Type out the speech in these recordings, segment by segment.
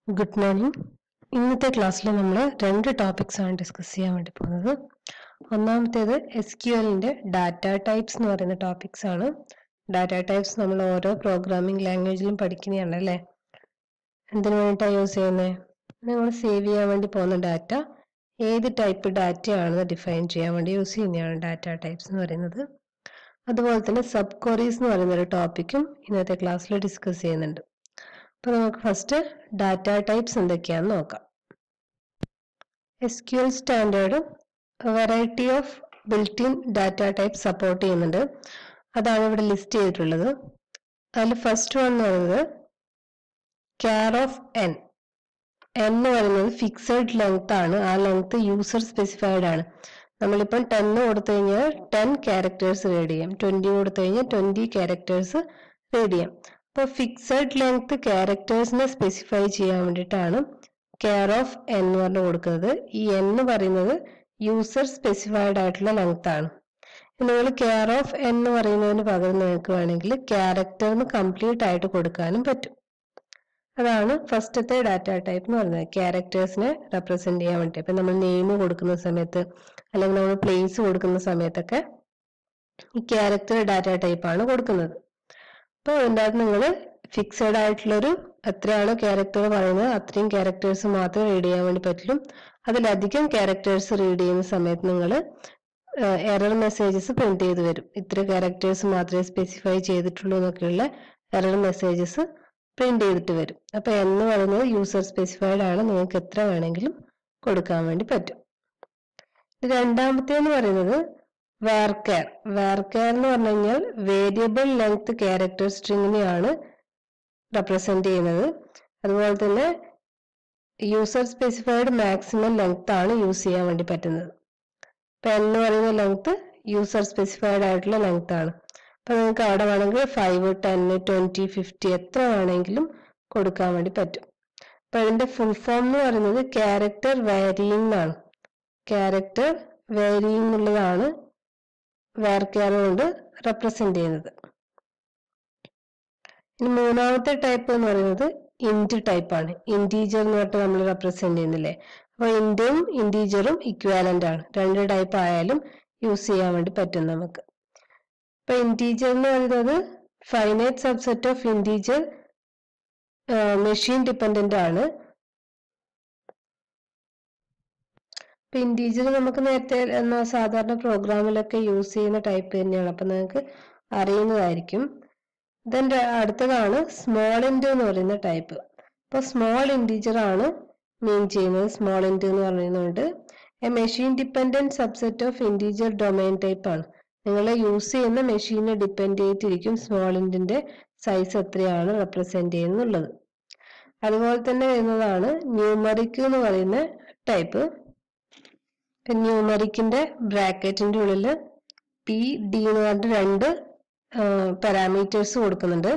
good morning ഇന്നത്തെ ക്ലാസ്സിൽ നമ്മൾ രണ്ട് ടോപ്പിക്സ് ആണ് ഡിസ്കസ് ചെയ്യാൻ വേണ്ടി പോകുന്നത് ഒന്നാമത്തേത് എസ് ക്യു എല്ലിന്റെ ഡാറ്റ ടൈപ്സ് എന്ന് പറയുന്ന ടോപ്പിക്സ് ആണ് ഡാറ്റ ടൈപ്സ് നമ്മൾ ഓരോ പ്രോഗ്രാമിംഗ് ലാംഗ്വേജിലും പഠിക്കുന്നതാണ് അല്ലേ എന്തിനു വേണ്ടിയിട്ടാണ് യൂസ് ചെയ്യുന്നത് നിങ്ങൾ സേവ് ചെയ്യാൻ വേണ്ടി പോകുന്ന ഡാറ്റ ഏത് ടൈപ്പ് ഡാറ്റയാണെന്ന് ഡിഫൈൻ ചെയ്യാൻ വേണ്ടി യൂസ് ചെയ്യുന്നതാണ് ഡാറ്റ ടൈപ്സ് എന്ന് പറയുന്നത് അതുപോലെ തന്നെ സബ് ക്വറീസ് എന്ന് പറയുന്ന ഒരു ടോപ്പിക്കും ഇന്നത്തെ ക്ലാസ്സിൽ ഡിസ്കസ് ചെയ്യുന്നുണ്ട് അപ്പൊ നമുക്ക് ഫസ്റ്റ് ഡാറ്റ ടൈപ്സ് എന്തൊക്കെയാണെന്ന് നോക്കാം S Q L standard variety of built in data type support ചെയ്യുന്നുണ്ട് അതാണ് ഇവിടെ ലിസ്റ്റ് ചെയ്തിട്ടുള്ളത് അതിൽ ഫസ്റ്റ് വൺ എന്ന് പറയുന്നത് കെയർ ഓഫ് എൻ എൻ എന്ന് പറയുന്നത് ഫിക്സഡ് ലെങ്ത് ആണ് ആ ലെങ്ത് യൂസർ സ്പെസിഫൈഡ് ആണ് നമ്മളിപ്പം ടെന്ന് കൊടുത്തു കഴിഞ്ഞാൽ ടെൻ ക്യാരക്ടേഴ്സ് റീഡ് ചെയ്യാം ട്വന്റി കൊടുത്തു കഴിഞ്ഞാൽ ട്വന്റി ക്യാരക്ടേഴ്സ് റീഡ് ചെയ്യാം അപ്പോൾ ഫിക്സഡ് ലെങ്ത് ക്യാരക്ടേഴ്സിനെ സ്പെസിഫൈ ചെയ്യാൻ വേണ്ടിയിട്ടാണ് കെയർ ഓഫ് എൻ എന്ന് പറഞ്ഞു കൊടുക്കുന്നത് ഈ എൻ എന്ന് പറയുന്നത് യൂസർ സ്പെസിഫൈഡ് ആയിട്ടുള്ള ലെങ്ത് ആണ് നിങ്ങൾ കെയർ ഓഫ് എൻ എന്ന് പറയുന്നതിന് പകരം നിങ്ങൾക്ക് വേണമെങ്കിൽ ക്യാരക്ടറിന് കംപ്ലീറ്റ് ആയിട്ട് കൊടുക്കാനും പറ്റും അതാണ് ഫസ്റ്റത്തെ ഡാറ്റ ടൈപ്പ് എന്ന് പറയുന്നത് ക്യാരക്ടേഴ്സിനെ റെപ്രസെന്റ് ചെയ്യാൻ വേണ്ടി ഇപ്പൊ നമ്മൾ നെയിം കൊടുക്കുന്ന സമയത്ത് അല്ലെങ്കിൽ നമ്മൾ പ്ലേസ് കൊടുക്കുന്ന സമയത്തൊക്കെ ഈ ക്യാരക്ടർ ഡാറ്റ ടൈപ്പ് ആണ് കൊടുക്കുന്നത് അപ്പോൾ അതിൻ്റെ അകത്ത് നിങ്ങൾ ഫിക്സഡ് ആയിട്ടുള്ളൊരു എത്രയാണോ ക്യാരക്ടർ പറയുന്നത് അത്രയും ക്യാരക്ടേഴ്സ് മാത്രമേ റീഡ് ചെയ്യാൻ വേണ്ടി പറ്റുള്ളൂ അതിലധികം ക്യാരക്ടേഴ്സ് റീഡ് ചെയ്യുന്ന സമയത്ത് നിങ്ങൾ എറർ മെസ്സേജസ് പ്രിന്റ് ചെയ്ത് വരും ഇത്ര ക്യാരക്ടേഴ്സ് മാത്രമേ സ്പെസിഫൈ ചെയ്തിട്ടുള്ളൂ എന്നൊക്കെയുള്ള എറർ മെസ്സേജസ് പ്രിന്റ് ചെയ്തിട്ട് വരും അപ്പൊ എന്ന് പറയുന്നത് യൂസർ സ്പെസിഫൈഡ് ആണ് നിങ്ങൾക്ക് എത്ര വേണമെങ്കിലും കൊടുക്കാൻ വേണ്ടി പറ്റും രണ്ടാമത്തേന്ന് പറയുന്നത് വാർക്കെയർ വാർക്കെയർ എന്ന് പറഞ്ഞു കഴിഞ്ഞാൽ വേരിയബിൾ ലെങ്ത് ക്യാരക്ടർ സ്ട്രിങ്ങിനെയാണ് റെപ്രസെന്റ് ചെയ്യുന്നത് അതുപോലെ തന്നെ യൂസർ സ്പെസിഫൈഡ് മാക്സിമം ലെങ്ത് ആണ് യൂസ് ചെയ്യാൻ വേണ്ടി പറ്റുന്നത് ഇപ്പൊ എന്ന് പറയുന്ന ലെങ്ത് യൂസർ സ്പെസിഫൈഡ് ആയിട്ടുള്ള ലെങ്ത് ആണ് അപ്പൊ നിങ്ങൾക്ക് അവിടെ വേണമെങ്കിൽ ഫൈവ് ടെൻ ട്വന്റി ഫിഫ്റ്റി എത്ര വേണമെങ്കിലും കൊടുക്കാൻ വേണ്ടി പറ്റും അപ്പൊ അതിന്റെ ഫുൾ ഫോം എന്ന് പറയുന്നത് ക്യാരക്ടർ വാരിയിങ് എന്നാണ് ക്യാരക്ടർ വാരിയിങ് എന്നുള്ളതാണ് വേർക്കെയർ കൊണ്ട് റെപ്രസെന്റ് ചെയ്യുന്നത് ഇനി മൂന്നാമത്തെ ടൈപ്പ് എന്ന് പറയുന്നത് ഇൻറ്റ് ടൈപ്പ് ആണ് ഇൻറ്റീജർ എന്ന് പറഞ്ഞിട്ട് നമ്മൾ റെപ്രസെന്റ് ചെയ്യുന്നില്ലേ അപ്പൊ ഇൻറ്റും ഇൻറ്റീജറും ഇക്വാലന്റ് ആണ് രണ്ട് ടൈപ്പ് ആയാലും യൂസ് ചെയ്യാൻ വേണ്ടി പറ്റും നമുക്ക് ഇപ്പൊ ഇൻറ്റീജർ എന്ന് പറയുന്നത് finite subset of integer machine dependent ആണ് ഇപ്പൊ ഇൻറ്റീജർ നമുക്ക് നേരത്തെ എന്നാ സാധാരണ പ്രോഗ്രാമിലൊക്കെ യൂസ് ചെയ്യുന്ന ടൈപ്പ് തന്നെയാണ് അപ്പൊ നിങ്ങൾക്ക് അറിയുന്നതായിരിക്കും ഇതിന്റെ അടുത്തതാണ് സ്മോൾ ഇൻറ്റ് എന്ന് പറയുന്ന ടൈപ്പ് അപ്പൊ സ്മോൾ ഇൻറ്റീജർ ആണ് മീൻ ചെയ്യുന്നത് സ്മോൾ ഇൻറ്റ് എന്ന് പറയുന്നതുകൊണ്ട് a machine dependent subset of integer domain type ആണ് നിങ്ങൾ യൂസ് ചെയ്യുന്ന മെഷീനെ ഡിപ്പെൻഡ് ചെയ്തിരിക്കും സ്മോൾ ഇൻറ്റിന്റെ സൈസ് എത്രയാണ് റെപ്രസെന്റ് ചെയ്യുന്നുള്ളത് അതുപോലെ തന്നെ വരുന്നതാണ് ന്യൂമറിക് എന്ന് പറയുന്ന ടൈപ്പ് ന്യൂമറിക്കിന്റെ ബ്രാക്കറ്റിന്റെ ഉള്ളിൽ പി ഡി എന്ന് പറഞ്ഞിട്ട് രണ്ട് പാരാമീറ്റേഴ്സ് കൊടുക്കുന്നുണ്ട്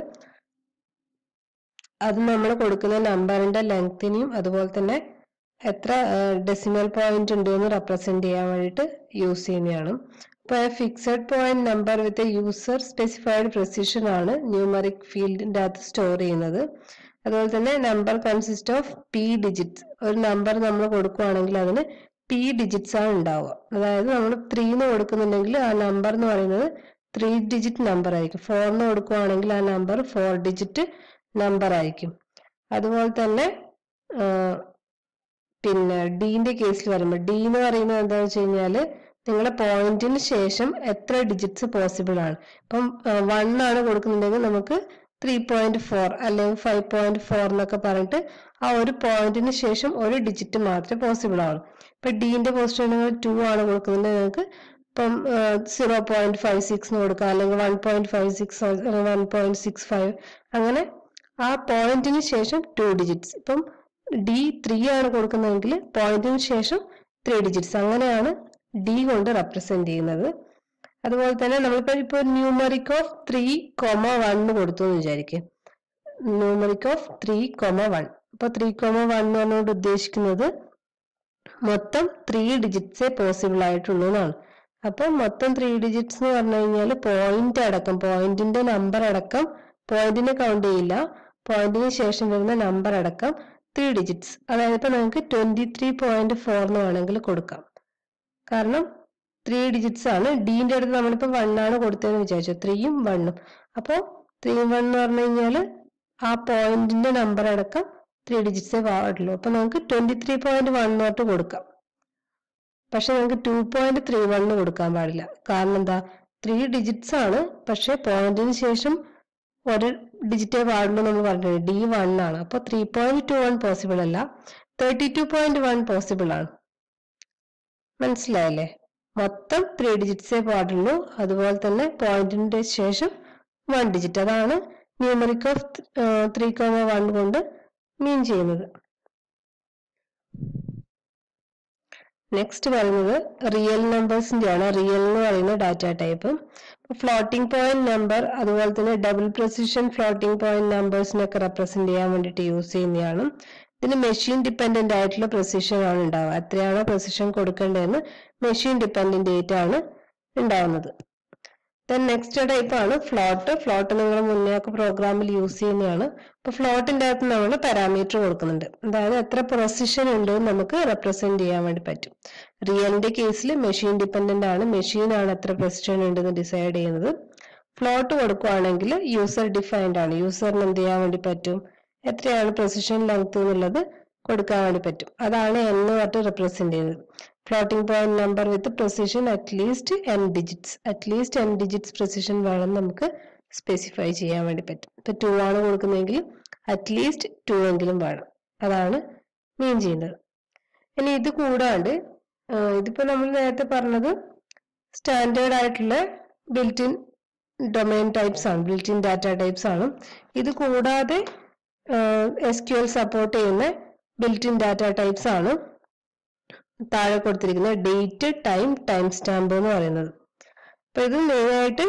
അത് നമ്മൾ കൊടുക്കുന്ന നമ്പറിന്റെ ലെങ്തിനെയും അതുപോലെ തന്നെ എത്ര ഡെസിമൽ പോയിന്റ് ഉണ്ട് എന്ന് റെപ്രസെന്റ് ചെയ്യാൻ വേണ്ടിയിട്ട് യൂസ് ചെയ്യുന്നതാണ് ഇപ്പൊ fixed point number with user specified precision ആണ് ന്യൂമറിക് ഫീൽഡിന്റെ അകത്ത് സ്റ്റോർ ചെയ്യുന്നത് അതുപോലെ തന്നെ number consist of P digits ഒരു നമ്പർ നമ്മൾ കൊടുക്കുകയാണെങ്കിൽ അതിന് പി ഡിജിറ്റ്സ് ആണ് ഉണ്ടാവുക അതായത് നമ്മൾ ത്രീ എന്ന് കൊടുക്കുന്നുണ്ടെങ്കിൽ ആ നമ്പർ എന്ന് പറയുന്നത് ത്രീ ഡിജിറ്റ് നമ്പർ ആയിരിക്കും ഫോറിന് കൊടുക്കുകയാണെങ്കിൽ ആ നമ്പർ ഫോർ ഡിജിറ്റ് നമ്പർ ആയിരിക്കും അതുപോലെ തന്നെ പിന്നെ ഡീന്റെ കേസിൽ വരുമ്പോൾ ഡി എന്ന് പറയുന്നത് എന്താണെന്ന് വെച്ച് കഴിഞ്ഞാല് നിങ്ങളുടെ പോയിന്റിന് ശേഷം എത്ര ഡിജിറ്റ്സ് പോസിബിൾ ആണ് ഇപ്പം വൺ ആണ് കൊടുക്കുന്നുണ്ടെങ്കിൽ നമുക്ക് ത്രീ പോയിന്റ് ഫോർ അല്ലെങ്കിൽ ഫൈവ് പോയിന്റ് ഫോർ എന്നൊക്കെ പറഞ്ഞിട്ട് ആ ഒരു പോയിന്റിന് ശേഷം ഒരു ഡിജിറ്റ് മാത്രമേ പോസിബിൾ ആവുള്ളൂ ഇപ്പൊ ഡീന്റെ പൊസിഷൻ നിങ്ങൾ ടു ആണ് കൊടുക്കുന്നുണ്ടെങ്കിൽ നിങ്ങൾക്ക് ഇപ്പം സീറോ പോയിന്റ് ഫൈവ് സിക്സ് എന്ന് കൊടുക്കാം അല്ലെങ്കിൽ one point five six one point six five അങ്ങനെ ആ പോയിന്റിന് ശേഷം ടു ഡിജിറ്റ്സ് ഇപ്പം ഡി ത്രീ ആണ് കൊടുക്കുന്നതെങ്കിൽ പോയിന്റിന് ശേഷം ത്രീ ഡിജിറ്റ്സ് അങ്ങനെയാണ് ഡി കൊണ്ട് റെപ്രസെന്റ് ചെയ്യുന്നത് അതുപോലെ തന്നെ നമ്മളിപ്പോ ഇപ്പൊ numeric of three comma one കൊടുത്തു എന്ന് വിചാരിക്കും numeric of three comma one അപ്പൊ ത്രീ കൊമ വൺ എന്ന് പറഞ്ഞുകൊണ്ട് ഉദ്ദേശിക്കുന്നത് മൊത്തം ത്രീ ഡിജിറ്റ്സേ പോസിബിൾ ആയിട്ടുള്ളൂ എന്നാണ് അപ്പൊ മൊത്തം ത്രീ ഡിജിറ്റ്സ് എന്ന് പറഞ്ഞു കഴിഞ്ഞാൽ പോയിന്റ് അടക്കം പോയിന്റിന്റെ നമ്പർ അടക്കം പോയിന്റിനെ കൗണ്ട് ചെയ്യില്ല പോയിന്റിന് ശേഷം വരുന്ന നമ്പർ അടക്കം ത്രീ ഡിജിറ്റ്സ് അതായത് ഇപ്പൊ നമുക്ക് ട്വന്റി ത്രീ പോയിന്റ് ഫോർ എന്ന് വേണമെങ്കിൽ കൊടുക്കാം കാരണം ത്രീ ഡിജിറ്റ്സ് ആണ് ഡീന്റെ അടുത്ത് നമ്മളിപ്പോ വൺ ആണ് കൊടുത്തതെന്ന് വിചാരിച്ചു ത്രീയും വണ്ണും അപ്പോൾ ത്രീ വൺ എന്ന് പറഞ്ഞു കഴിഞ്ഞാല് ആ പോയിന്റിന്റെ നമ്പർ അടക്കം ത്രീ ഡിജിറ്റ്സേ പാടുള്ളൂ അപ്പൊ നമുക്ക് ട്വന്റി ത്രീ പോയിന്റ് വൺ തൊട്ട് കൊടുക്കാം പക്ഷെ നമുക്ക് ടു പോയിന്റ് ത്രീ വണ്ണ് കൊടുക്കാൻ പാടില്ല കാരണം എന്താ ത്രീ ഡിജിറ്റ്സ് ആണ് പക്ഷെ പോയിന്റിന് ശേഷം ഒരു ഡിജിറ്റേ പാടുള്ളൂ നമ്മൾ പറഞ്ഞത് ഡി വൺ ആണ് അപ്പൊ three point two one possible അല്ല thirty two point one possible ആണ് മനസ്സിലായല്ലേ മൊത്തം ത്രീ ഡിജിറ്റ്സേ പാടുള്ളൂ അതുപോലെ തന്നെ പോയിന്റിന്റെ ശേഷം വൺ ഡിജിറ്റ് അതാണ് numeric of three comma one കൊണ്ട് മീൻ ചെയ്യുന്നത് നെക്സ്റ്റ് പറയുന്നത് റിയൽ നമ്പേഴ്സിന്റെ ആണ് റിയൽ എന്ന് പറയുന്ന data type floating point number അതുപോലെ തന്നെ ഡബിൾ പ്രസിഷൻ ഫ്ലോട്ടിംഗ് പോയിന്റ് നമ്പേഴ്സിനൊക്കെ റെപ്രസെന്റ് ചെയ്യാൻ വേണ്ടിയിട്ട് യൂസ് ചെയ്യുന്നതാണ് ഇതിന് മെഷീൻ ഡിപ്പെൻഡന്റ് ആയിട്ടുള്ള പ്രസിഷൻ ആണ് ഉണ്ടാവുക എത്രയാണോ പ്രസിഷൻ കൊടുക്കേണ്ടതെന്ന് മെഷീൻ ഡിപ്പെൻഡന്റ് ആയിട്ടാണ് ഉണ്ടാവുന്നത് ദെൻ നെക്സ്റ്റ് ടൈപ്പ് ആണ് ഫ്ലോട്ട് ഫ്ലോട്ട് നിങ്ങൾ മുന്നേ ഒക്കെ പ്രോഗ്രാമിൽ യൂസ് ചെയ്യുന്നതാണ് അപ്പൊ ഫ്ലോട്ടിന്റെ അകത്ത് നമ്മൾ പാരാമീറ്റർ കൊടുക്കുന്നുണ്ട് അതായത് എത്ര പ്രൊസിഷൻ ഉണ്ട് എന്ന് നമുക്ക് റെപ്രസെന്റ് ചെയ്യാൻ വേണ്ടി പറ്റും റിയലിന്റെ കേസിൽ മെഷീൻ ഡിപ്പെൻഡന്റ് ആണ് മെഷീൻ ആണ് എത്ര പ്രൊസിഷൻ ഉണ്ടെന്ന് ഡിസൈഡ് ചെയ്യുന്നത് ഫ്ലോട്ട് കൊടുക്കുകയാണെങ്കിൽ യൂസർ ഡിഫൈൻഡ് ആണ് യൂസറിന് എന്ത് ചെയ്യാൻ വേണ്ടി പറ്റും എത്രയാണ് പ്രൊസിഷൻ ലെങ്ത് എന്നുള്ളത് കൊടുക്കാൻ വേണ്ടി പറ്റും അതാണ് എന്ന് പറഞ്ഞിട്ട് റെപ്രസെന്റ് ചെയ്യുന്നത് floating point number with precision at least N digits at least N digits precision വേണം നമുക്ക് സ്പെസിഫൈ ചെയ്യാൻ വേണ്ടി പറ്റും ഇപ്പൊ ടു ആണ് കൊടുക്കുന്നതെങ്കിൽ അറ്റ്ലീസ്റ്റ് ടു എങ്കിലും വേണം അതാണ് മീൻ ചെയ്യുന്നത് ഇനി ഇത് കൂടാണ്ട് ആഹ് ഇതിപ്പോ നമ്മൾ നേരത്തെ പറഞ്ഞത് സ്റ്റാൻഡേർഡ് ആയിട്ടുള്ള ബിൽറ്റിൻ ഡൊമൈൻ ടൈപ്സ് ആണ് ബിൽറ്റിൻ ഡാറ്റ ടൈപ്സ് ആണ് ഇത് കൂടാതെ എസ് ക്യു എൽ സപ്പോർട്ട് ചെയ്യുന്ന ബിൽറ്റിൻ ഡാറ്റ ടൈപ്സ് ആണ് താഴെ കൊടുത്തിരിക്കുന്ന ഡേറ്റ് ടൈം ടൈം സ്റ്റാമ്പ് എന്ന് പറയുന്നത് അപ്പൊ ഇത് മെയിനായിട്ട്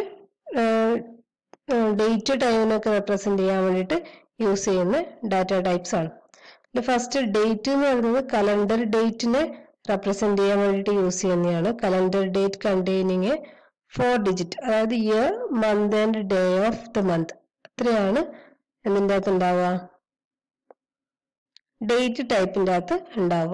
ഡേറ്റ് ടൈമിനൊക്കെ റെപ്രസെന്റ് ചെയ്യാൻ വേണ്ടിയിട്ട് യൂസ് ചെയ്യുന്ന ഡാറ്റ ടൈപ്സ് ആണ് ഫസ്റ്റ് ഡേറ്റ് എന്ന് പറയുന്നത് കലണ്ടർ ഡേറ്റിനെ റെപ്രസെന്റ് ചെയ്യാൻ വേണ്ടിയിട്ട് യൂസ് ചെയ്യുന്നതാണ് calendar date containing four digit അതായത് year month and day of the month അത്രയാണ് എന്തിൻ്റെ അകത്ത് ഉണ്ടാവുക ഡേറ്റ് ടൈപ്പിന്റെ അകത്ത് ഉണ്ടാവുക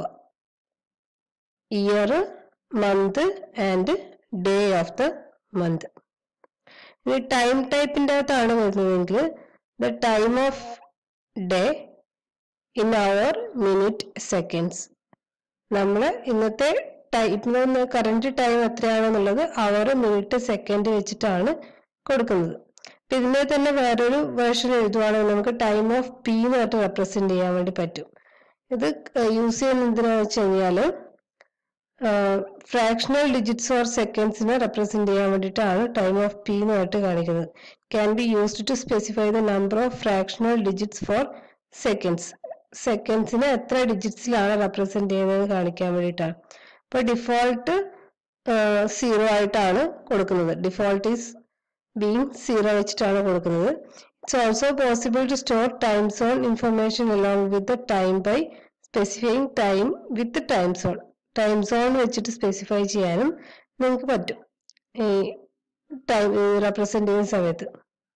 year month and day of the month ഇനി ടൈം ടൈപ്പിന്റെ അകത്താണ് വരുന്നതെങ്കിൽ the time of day in hour minute seconds നമ്മൾ ഇന്നത്തെ ടൈപ്പ് കറന്റ് ടൈം എത്രയാണെന്നുള്ളത് അവർ മിനിറ്റ് സെക്കൻഡ് വെച്ചിട്ടാണ് കൊടുക്കുന്നത് അപ്പൊ ഇതിനെ തന്നെ വേറൊരു വേർഷൻ എഴുതുവാണെങ്കിൽ നമുക്ക് ടൈം ഓഫ് പി എന്ന് പറഞ്ഞിട്ട് റെപ്രസെന്റ് ചെയ്യാൻ വേണ്ടി പറ്റും ഇത് യൂസ് ചെയ്യുന്നത് എന്തിനാന്ന് വെച്ച് കഴിഞ്ഞാല് ഫ്രാക്ഷണൽ ഡിജിറ്റ്സ് ഓർ സെക്കൻഡ്സിനെ റെപ്രസെന്റ് ചെയ്യാൻ വേണ്ടിയിട്ടാണ് ടൈം ഓഫ് പി എന്ന് പറഞ്ഞിട്ട് കാണിക്കുന്നത് can be used to specify the number of fractional digits for seconds സെക്കൻഡ്സിനെ എത്ര ഡിജിറ്റ്സിലാണ് റെപ്രസെന്റ് ചെയ്യുന്നത് കാണിക്കാൻ വേണ്ടിയിട്ടാണ് ഇപ്പൊ ഡിഫോൾട്ട് സീറോ ആയിട്ടാണ് കൊടുക്കുന്നത് ഡിഫോൾട്ട് ഈസ് ബീങ് സീറോ വെച്ചിട്ടാണ് കൊടുക്കുന്നത് it's also possible to store time zone information along with the time by specifying time with time zone time zone വെച്ചിട്ട് സ്പെസിഫൈ ചെയ്യാനും നിങ്ങൾക്ക് പറ്റും ഈ ടൈം റെപ്രസെന്റ് ചെയ്യുന്ന സമയത്ത്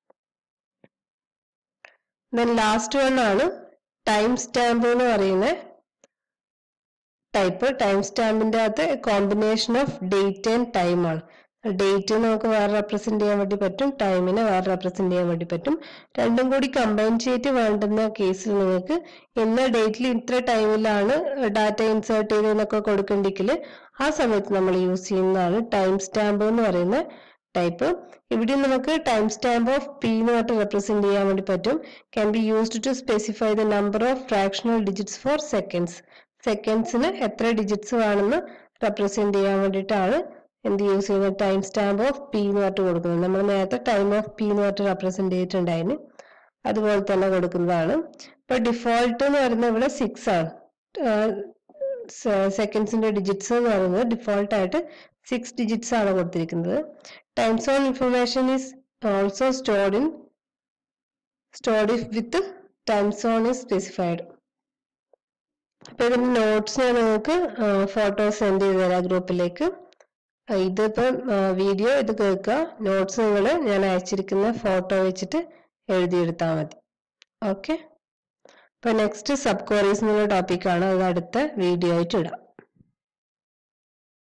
ദെൻ ലാസ്റ്റ് വൺ ആണ് ടൈം സ്റ്റാമ്പ് എന്ന് പറയുന്ന ടൈപ്പ് ടൈം സ്റ്റാമ്പിന്റെ അകത്ത് combination of date and time ആണ് ഡേറ്റ് നമുക്ക് വേറെ റെപ്രസെന്റ് ചെയ്യാൻ വേണ്ടി പറ്റും ടൈമിനെ വേറെ റെപ്രസെന്റ് ചെയ്യാൻ വേണ്ടി പറ്റും രണ്ടും കൂടി കമ്പൈൻ ചെയ്തിട്ട് വേണ്ടുന്ന കേസിൽ നിങ്ങൾക്ക് ഇന്ന ഡേറ്റിൽ ഇത്ര ടൈമിലാണ് ഡാറ്റ ഇൻസേർട്ട് ചെയ്തതെന്നൊക്കെ കൊടുക്കണ്ടെങ്കിൽ ആ സമയത്ത് നമ്മൾ യൂസ് ചെയ്യുന്നതാണ് ടൈം സ്റ്റാമ്പ് എന്ന് പറയുന്ന ടൈപ്പ് ഇവിടെ നമുക്ക് ടൈം സ്റ്റാമ്പ് ഓഫ് പി എന്ന് പറഞ്ഞിട്ട് റെപ്രസെന്റ് ചെയ്യാൻ വേണ്ടി പറ്റും can be used to specify the number of fractional digits for seconds സെക്കൻഡ്സിന് എത്ര ഡിജിറ്റ്സ് വേണമെന്ന് റെപ്രസെന്റ് ചെയ്യാൻ വേണ്ടിയിട്ടാണ് എന്ത് യൂസ് ചെയ്യുന്നത് ടൈം സ്റ്റാമ്പ് ഓഫ് പി എന്ന് പറഞ്ഞിട്ട് കൊടുക്കുന്നത് നമ്മൾ നേരത്തെ ടൈം ഓഫ് പി എന്ന് പറഞ്ഞിട്ട് റെപ്രസെന്റ് ചെയ്തിട്ടുണ്ടായിരുന്നു അതുപോലെ തന്നെ കൊടുക്കുന്നതാണ് ഇപ്പൊ ഡിഫോൾട്ട് എന്ന് പറയുന്നത് ഇവിടെ സിക്സ് ആണ് സെക്കൻഡ്സിന്റെ ഡിജിറ്റ്സ് എന്ന് പറയുന്നത് ഡിഫോൾട്ട് ആയിട്ട് സിക്സ് ഡിജിറ്റ്സ് ആണ് കൊടുത്തിരിക്കുന്നത് time zone information is also stored in stored if with time zone is specified അപ്പൊ ഇതിന്റെ നോട്ട്സ് ഞാൻ നിങ്ങൾക്ക് ഫോട്ടോ സെൻഡ് ചെയ്ത് തരാം ഗ്രൂപ്പിലേക്ക് ഇതിപ്പം വീഡിയോ ഇത് കേൾക്കുക നോട്ട്സ് നിങ്ങൾ ഞാൻ അയച്ചിരിക്കുന്ന ഫോട്ടോ വെച്ചിട്ട് എഴുതിയെടുത്താൽ മതി ഓക്കെ ഇപ്പൊ നെക്സ്റ്റ് സബ് ക്വറീസ് എന്നുള്ള ടോപ്പിക്കാണ് അത് അടുത്ത വീഡിയോ ആയിട്ട് ഇടാം